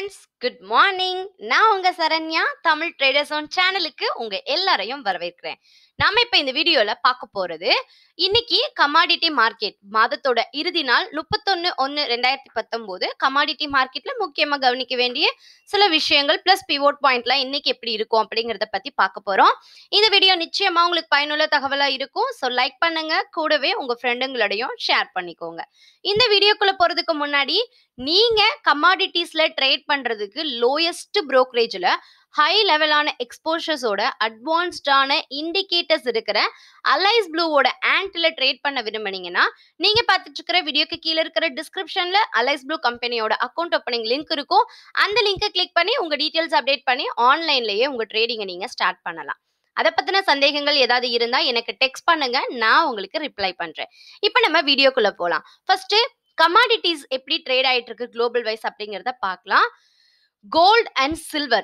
friends good morning நான் உங்க Saranya Tamil traders on சேனலுக்கு உங்க எல்லாரையும் வரவேற்கிறேன் நாம இப்ப இந்த வீடியோல பார்க்க போறது இன்னைக்கு கமாடிட்டி மார்க்கெட் மாதத்தோட இறுதி நாள் முப்பத்தொன்னு ஒன்னு ரெண்டாயிரத்தி பத்தொன்பது கமாடிட்டி மார்க்கெட்ல முக்கியமா கவனிக்க வேண்டிய சில விஷயங்கள் பிளஸ் பிவோட் பாயிண்ட்லாம் இன்னைக்கு எப்படி இருக்கும் அப்படிங்கறத பத்தி பார்க்க போறோம் இந்த வீடியோ நிச்சயமா உங்களுக்கு பயனுள்ள தகவலா இருக்கும் ஸோ லைக் பண்ணுங்க கூடவே உங்க ஃப்ரெண்டுங்களோடையும் ஷேர் பண்ணிக்கோங்க இந்த வீடியோக்குள்ள போறதுக்கு முன்னாடி நீங்க கமாடிட்டிஸ்ல ட்ரேட் பண்றதுக்கு லோயஸ்ட் brokerage-ல ஹை லெவலான எக்ஸ்போஷர்ஸோட அட்வான்ஸ்டான இண்டிகேட்டர்ஸ் இருக்கிற அலைஸ் ப்ளூவோட ஆண்ட்ல ட்ரேட் பண்ண விரும்புனீங்கன்னா நீங்க பார்த்துட்டு இருக்கிற வீடியோக்கு கீழே இருக்கிற டிஸ்கிரிப்ஷன்ல அலைஸ் ப்ளூ கம்பெனியோட அக்கௌண்ட் ஓப்பனிங் லிங்க் இருக்கும் அந்த லிங்கை கிளிக் பண்ணி உங்க டீட்டெயில்ஸ் அப்டேட் பண்ணி ஆன்லைன்லயே உங்க ட்ரேடிங்கை நீங்க ஸ்டார்ட் பண்ணலாம் அதை பத்தின சந்தேகங்கள் ஏதாவது இருந்தா எனக்கு டெக்ஸ்ட் பண்ணுங்க நான் உங்களுக்கு ரிப்ளை பண்றேன் இப்போ நம்ம வீடியோக்குள்ள போலாம் ஃபர்ஸ்ட் கமாடிட்டிஸ் எப்படி ட்ரேட் ஆயிட்டு இருக்கு குளோபல் வைஸ் அப்படிங்கிறத பார்க்கலாம் கோல்ட் அண்ட் சில்வர்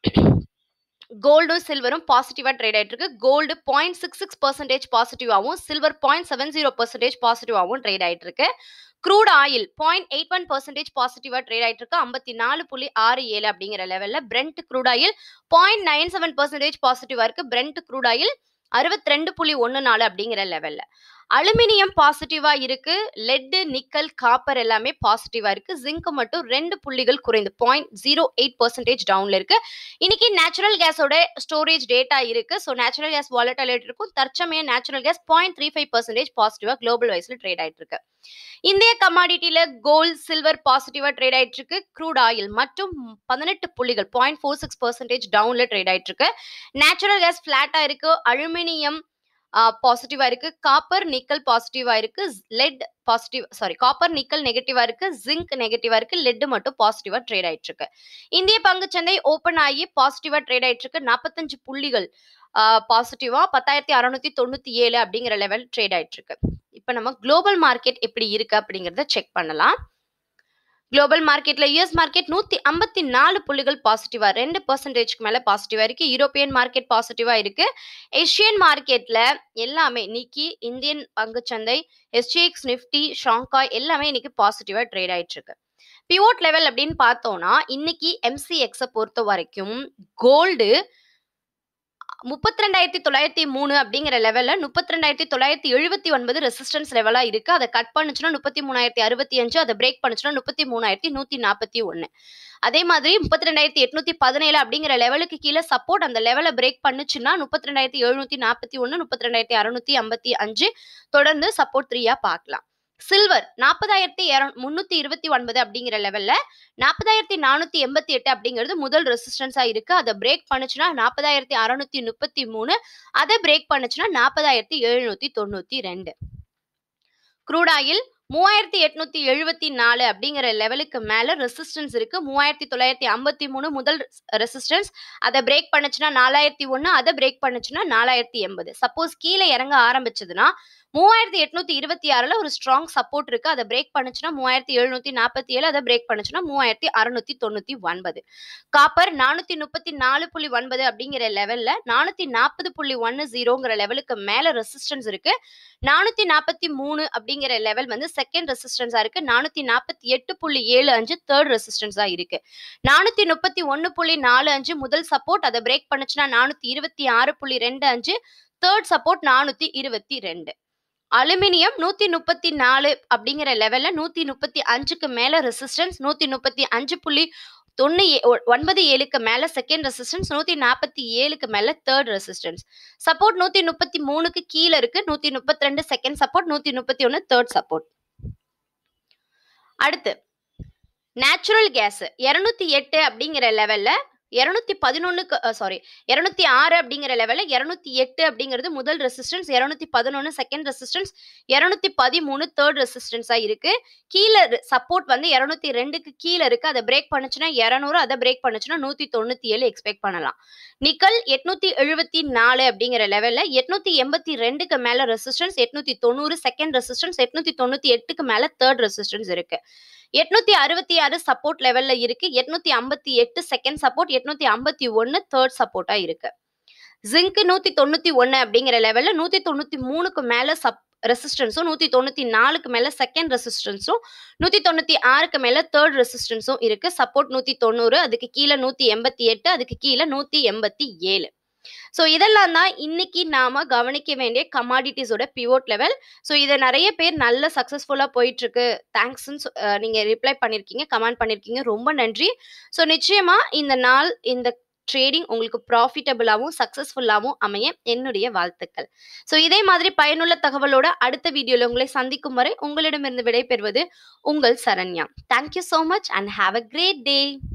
கோல்டும் சில்வரும் பாசிட்டிவா ட்ரேட் ஆயிட்டு இருக்கு gold point six six percentage பாசிட்டிவாகவும் silver point seven zero percentage பாசிட்டிவாகவும் ட்ரேட் ஆயிட்டு இருக்கு crude oil point eight one percentage பாசிட்டிவா ட்ரேட் ஆயிட்டு இருக்கு ஐம்பத்தி நாலு புள்ளி ஆறு ஏழு அப்படிங்கிற லெவல்ல brent crude oil point nine seven percentage பாசிட்டிவா இருக்கு பிரெண்ட் க்ரூட் ஆயில் அறுபத்தி ரெண்டு புள்ளி ஒன்று நாலு அப்படிங்கிற லெவல்ல அலுமினியம் பாசிட்டிவா இருக்கு லெட் நிக்கல் காப்பர் எல்லாமே பாசிட்டிவா இருக்கு ஜிங்க் மட்டும் ரெண்டு புள்ளிகள் குறைந்து பாயிண்ட் ஜீரோ எயிட் பர்சன்டேஜ் டவுன்ல இருக்கு இன்னைக்கு நேச்சுரல் கேஸோட ஸ்டோரேஜ் டேட்டா இருக்கு ஸோ நேச்சுரல் கேஸ் வாலட்டாலிட்டி இருக்கும் தற்சமய natural gas point three five percentage பாசிட்டிவா குளோபல் வைஸ்ல ட்ரேட் ஆயிட்டு இருக்கு இந்திய கமாடிட்டியில கோல்ட் சில்வர் பாசிட்டிவா ட்ரேட் ஆயிட்டு இருக்கு க்ரூட் ஆயில் மற்றும் பதினெட்டு புள்ளிகள் பாயிண்ட் ஃபோர் சிக்ஸ் பர்சன்டேஜ் டவுன்ல ட்ரேட் ஆயிட்டு இருக்கு நேச்சுரல் கேஸ் ஃபிளாட்டா இருக்கு அலுமினியம் பாசிட்டிவா இருக்கு காப்பர் நிக்கல் பாசிட்டிவா இருக்கு lead positive sorry copper nickel நெகட்டிவா இருக்கு ஜிங்க் நெகட்டிவா இருக்கு லெட் மட்டும் பாசிட்டிவா ட்ரேட் ஆயிட்டு இருக்கு இந்திய பங்குச்சந்தை ஓபன் ஆகி பாசிட்டிவா ட்ரேட் ஆயிட்டு இருக்கு நாற்பத்தஞ்சு புள்ளிகள் பாசிட்டிவா பத்தாயிரத்தி அறுநூத்தி தொண்ணூத்தி ஏழு அப்படிங்கிற லெவல் ட்ரேட் ஆயிட்டு இருக்கு இப்போ நம்ம குளோபல் மார்க்கெட் எப்படி இருக்கு அப்படிங்கறத செக் பண்ணலாம் குளோபல் மார்க்கெட்ல யூஎஸ் மார்க்கெட் நூத்தி ஐம்பத்தி நாலு புள்ளிகள் பாசிட்டிவா ரெண்டு பர்சன்டேஜ்க்கு மேல பாசிட்டிவா இருக்கு யூரோப்பியன் மார்க்கெட் பாசிட்டிவா இருக்கு ஏஷியன் மார்க்கெட்ல எல்லாமே இன்னைக்கு இந்தியன் பங்குச்சந்தை எஸ்ஜிஎக்ஸ் நிஃப்டி ஷாங்காய் எல்லாமே இன்னைக்கு பாசிட்டிவா ட்ரேட் ஆயிட்டு இருக்கு பிவோட் லெவல் அப்படின்னு பார்த்தோம்னா இன்னைக்கு எம்சிஎக்ஸை பொறுத்த வரைக்கும் கோல்டு முப்பத்தி ரெண்டாயிரத்தி தொள்ளாயிரத்தி மூணு அப்படிங்கிற லெவல்ல முப்பத்தி ரெண்டாயிரத்தி தொள்ளாயிரத்தி எழுபத்தி ஒன்பது ரெசிஸ்டன்ஸ் லெவலா இருக்கு அதை கட் பண்ணுச்சுன்னா முப்பத்தி மூணாயிரத்தி அறுபத்தி அஞ்சு அதை பிரேக் பண்ணுச்சுன்னா முப்பத்தி மூணாயிரத்தி நூத்தி நாற்பத்தி ஒன்னு அதே மாதிரி முப்பத்தி ரெண்டாயிரத்தி எட்நூத்தி பதினேழு அப்படிங்கிற லெவலுக்கு கீழே சப்போர்ட் அந்த லெவலை பிரேக் பண்ணுச்சுன்னா முப்பத்தி ரெண்டாயிரத்தி எழுநூத்தி நாற்பத்தி ஒன்னு முப்பத்தி ரெண்டாயிரத்தி அறுநூத்தி ஐம்பத்தி அஞ்சு தொடர்ந்து சப்போர்ட் த்ரீயா பார்க்கலாம் சில்வர் நாற்பதாயிரத்தி முன்னூத்தி இருபத்தி ஒன்பது அப்படிங்கிற லெவல்ல நாற்பதாயிரத்தி நானூத்தி எண்பத்தி எட்டு அப்படிங்கிறது முதல் ரெசிஸ்டன்ஸா இருக்கு அதை பிரேக் பண்ணுச்சுன்னா நாற்பதாயிரத்தி அறுநூத்தி முப்பத்தி மூணு அதை பிரேக் பண்ணுச்சுன்னா நாற்பதாயிரத்தி எழுநூத்தி தொண்ணூத்தி ரெண்டு க்ரூட் ஆயில் மூவாயிரத்தி எட்நூத்தி எழுபத்தி நாலு அப்படிங்கிற லெவலுக்கு மேல ரெசிஸ்டன்ஸ் இருக்கு மூவாயிரத்தி தொள்ளாயிரத்தி ஐம்பத்தி மூணு முதல் ரெசிஸ்டன்ஸ் அதை பிரேக் பண்ணுச்சுன்னா நாலாயிரத்தி ஒன்னு அதை பிரேக் பண்ணுச்சுன்னா நாலாயிரத்தி எண்பது சப்போஸ் கீழே இறங்க ஆரம்பிச்சதுன்னா மூவாயிரத்தி எட்நூத்தி இருபத்தி ஆறுல ஒரு ஸ்ட்ராங் சப்போர்ட் இருக்கு அதை பிரேக் பண்ணுச்சுன்னா மூவாயிரத்தி எழுநூத்தி நாற்பத்தி ஏழு அதை பிரேக் பண்ணுச்சுன்னா மூவாயிரத்தி அறுநூத்தி தொண்ணூத்தி ஒன்பது காப்பர் நானூத்தி முப்பத்தி நாலு புள்ளி ஒன்பது அப்படிங்கிற லெவல்ல நானூத்தி நாற்பது புள்ளி ஒன்னு ஜீரோங்கிற லெவலுக்கு மேல ரெசிஸ்டன்ஸ் இருக்கு நானூத்தி நாற்பத்தி மூணு அப்படிங்கிற லெவல் வந்து செகண்ட் ரெசிஸ்டன்ஸா இருக்கு நானூத்தி நாற்பத்தி எட்டு புள்ளி ஏழு அஞ்சு தேர்ட் ரெசிஸ்டன்ஸா இருக்கு நானூத்தி முப்பத்தி ஒன்னு புள்ளி நாலு அஞ்சு முதல் சப்போர்ட் அதை பிரேக் பண்ணுச்சுன்னா நானூத்தி இருபத்தி ஆறு புள்ளி ரெண்டு அஞ்சு தேர்ட் சப்போர்ட் நானூத்தி இருபத்தி ரெண்டு அலுமினியம் நூத்தி முப்பத்தி நாலு அப்படிங்கிற லெவல்ல நூத்தி முப்பத்தி அஞ்சுக்கு மேல ரெசிஸ்டன்ஸ் நூத்தி முப்பத்தி அஞ்சு புள்ளி தொண்ணூ ஒன்பது ஏழுக்கு மேல செகண்ட் ரெசிஸ்டன்ஸ் நூத்தி நாற்பத்தி ஏழுக்கு மேல தேர்ட் ரெசிஸ்டன்ஸ் சப்போர்ட் நூத்தி முப்பத்தி மூணுக்கு கீழே இருக்கு நூத்தி முப்பத்தி ரெண்டு செகண்ட் சப்போர்ட் நூத்தி முப்பத்தி ஒன்னு தேர்ட் சப்போர்ட் அடுத்து நேச்சுரல் கேஸ் இருநூத்தி எட்டு அப்படிங்கிற லெவல்ல இரநூத்தி பதினொன்னுக்கு சாரி இரநூத்தி ஆறு அப்படிங்கிற லெவலில் இரநூத்தி எட்டு அப்படிங்கிறது முதல் ரெசிஸ்டன்ஸ் இரநூத்தி பதினொன்று செகண்ட் ரெசிஸ்டன்ஸ் இரநூத்தி பதிமூணு தேர்ட் ரெசிஸ்டன்ஸாக இருக்கு கீழே சப்போர்ட் வந்து இரநூத்தி ரெண்டுக்கு கீழே இருக்கு அதை பிரேக் பண்ணுச்சுன்னா இரநூறு அதை பிரேக் பண்ணுச்சுன்னா நூற்றி தொண்ணூற்றி ஏழு எக்ஸ்பெக்ட் பண்ணலாம் நிக்கல் எட்நூத்தி எழுபத்தி நாலு அப்படிங்கிற லெவலில் எட்நூத்தி எண்பத்தி ரெண்டுக்கு மேலே ரெசிஸ்டன்ஸ் எட்நூத்தி தொண்ணூறு செகண்ட் ரெசிஸ்டன்ஸ் எட்நூத்தி தொண்ணூற்றி எட்டுக்கு மேலே தேர்ட் ரெசிஸ்டன்ஸ் இருக்கு எட்நூத்தி அறுபத்தி ஆறு சப்போர்ட் லெவல்ல இருக்கு எட்நூத்தி ஐம்பத்தி எட்டு செகண்ட் சப்போர்ட் எட்நூத்தி ஐம்பத்தி ஒன்னு தேர்ட் சப்போர்ட்டா இருக்கு ஜிங்க் நூத்தி தொண்ணூத்தி ஒன்னு அப்படிங்கிற லெவல்ல நூத்தி தொண்ணூத்தி மூணுக்கு மேல சப் ரெசிஸ்டன்ஸும் நூத்தி தொண்ணூத்தி நாலுக்கு மேல செகண்ட் ரெசிஸ்டன்ஸும் நூத்தி தொண்ணூத்தி ஆறுக்கு மேல தேர்ட் ரெசிஸ்டன்ஸும் இருக்கு சப்போர்ட் நூத்தி தொண்ணூறு அதுக்கு கீழே நூத்தி எண்பத்தி எட்டு அதுக்கு கீழே நூத்தி எண்பத்தி ஏழு ஸோ இதெல்லாம் தான் இன்னைக்கு நாம கவனிக்க வேண்டிய கமாடிட்டிஸோட பிவோட் லெவல் ஸோ இதை நிறைய பேர் நல்ல சக்ஸஸ்ஃபுல்லாக போயிட்டு இருக்கு தேங்க்ஸ்ன்னு நீங்க ரிப்ளை பண்ணிருக்கீங்க கமெண்ட் பண்ணிருக்கீங்க ரொம்ப நன்றி ஸோ நிச்சயமா இந்த நாள் இந்த ட்ரேடிங் உங்களுக்கு ப்ராஃபிட்டபிளாகவும் சக்ஸஸ்ஃபுல்லாகவும் அமைய என்னுடைய வாழ்த்துக்கள் ஸோ இதே மாதிரி பயனுள்ள தகவலோட அடுத்த வீடியோவில் உங்களை சந்திக்கும் வரை உங்களிடமிருந்து விடைபெறுவது உங்கள் Saranya thank you so much and have a great day